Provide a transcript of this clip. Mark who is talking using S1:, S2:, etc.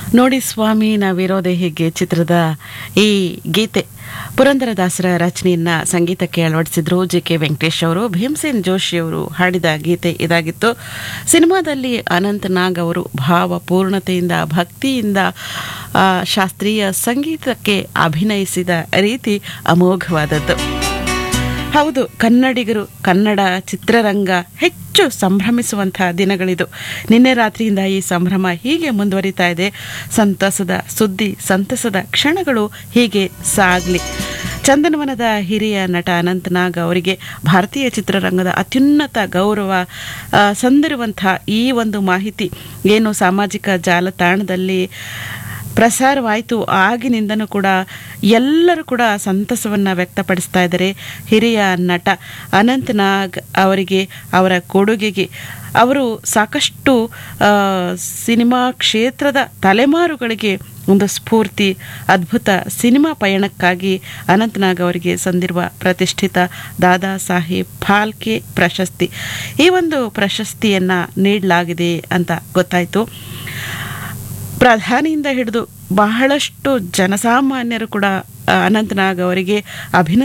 S1: ನೋಡಿ ಸ್ವಾಮಿ ನಾವಿರೋದೇ ಹೀಗೆ ಚಿತ್ರದ ಈ ಗೀತೆ ಪುರಂದರದಾಸರ ರಚನೆಯನ್ನ ಸಂಗೀತಕ್ಕೆ ಅಳವಡಿಸಿದ್ರು ಜೆ ಕೆ ವೆಂಕಟೇಶ್ ಅವರು ಭೀಮಸೇನ್ ಜೋಶಿ ಅವರು ಹಾಡಿದ ಗೀತೆ ಇದಾಗಿತ್ತು ಸಿನಿಮಾದಲ್ಲಿ ಅನಂತ್ ನಾಗ್ ಅವರು ಭಾವಪೂರ್ಣತೆಯಿಂದ ಭಕ್ತಿಯಿಂದ ಆ, ಶಾಸ್ತ್ರೀಯ ಸಂಗೀತಕ್ಕೆ ಅಭಿನಯಿಸಿದ ರೀತಿ ಅಮೋಘವಾದದ್ದು ಹೌದು ಕನ್ನಡಿಗರು ಕನ್ನಡ ಚಿತ್ರರಂಗ ಹೆಚ್ಚು ಸಂಭ್ರಮಿಸುವಂತಹ ದಿನಗಳಿದು ನಿನ್ನೆ ರಾತ್ರಿಯಿಂದ ಈ ಸಂಭ್ರಮ ಹೀಗೆ ಮುಂದುವರಿತಾ ಇದೆ ಸಂತಸದ ಸುದ್ದಿ ಸಂತಸದ ಕ್ಷಣಗಳು ಹೀಗೆ ಸಾಗಲಿ ಚಂದನವನದ ಹಿರಿಯ ನಟ ಅನಂತನಾಗ್ ಅವರಿಗೆ ಭಾರತೀಯ ಚಿತ್ರರಂಗದ ಅತ್ಯುನ್ನತ ಗೌರವ ಆ, ಸಂದಿರುವಂತಹ ಈ ಒಂದು ಮಾಹಿತಿ ಏನು ಸಾಮಾಜಿಕ ಜಾಲತಾಣದಲ್ಲಿ ಪ್ರಸಾರವಾಯಿತು ಆಗಿನಿಂದನೂ ಕೂಡ ಎಲ್ಲರೂ ಕೂಡ ಸಂತಸವನ್ನು ವ್ಯಕ್ತಪಡಿಸ್ತಾ ಇದ್ದಾರೆ ಹಿರಿಯ ನಟ ಅನಂತನಾಗ್ ಅವರಿಗೆ ಅವರ ಕೊಡುಗೆಗೆ ಅವರು ಸಾಕಷ್ಟು ಆ, ಸಿನಿಮಾ ಕ್ಷೇತ್ರದ ತಲೆಮಾರುಗಳಿಗೆ ಒಂದು ಸ್ಫೂರ್ತಿ ಅದ್ಭುತ ಸಿನಿಮಾ ಪಯಣಕ್ಕಾಗಿ ಅನಂತನಾಗ್ ಅವರಿಗೆ ಸಂದಿರುವ ಪ್ರತಿಷ್ಠಿತ ದಾದಾ ಸಾಹೇಬ್ ಫಾಲ್ಕೆ ಪ್ರಶಸ್ತಿ ಈ ಒಂದು ಪ್ರಶಸ್ತಿಯನ್ನು ನೀಡಲಾಗಿದೆ ಅಂತ ಗೊತ್ತಾಯಿತು ಪ್ರಧಾನಿಯಿಂದ ಹಿಡಿದು ಬಹಳಷ್ಟು ಜನಸಾಮಾನ್ಯರು ಕೂಡ ಆ, ಅನಂತನಾಗ್ ಅವರಿಗೆ ಅಭಿನಂದನೆ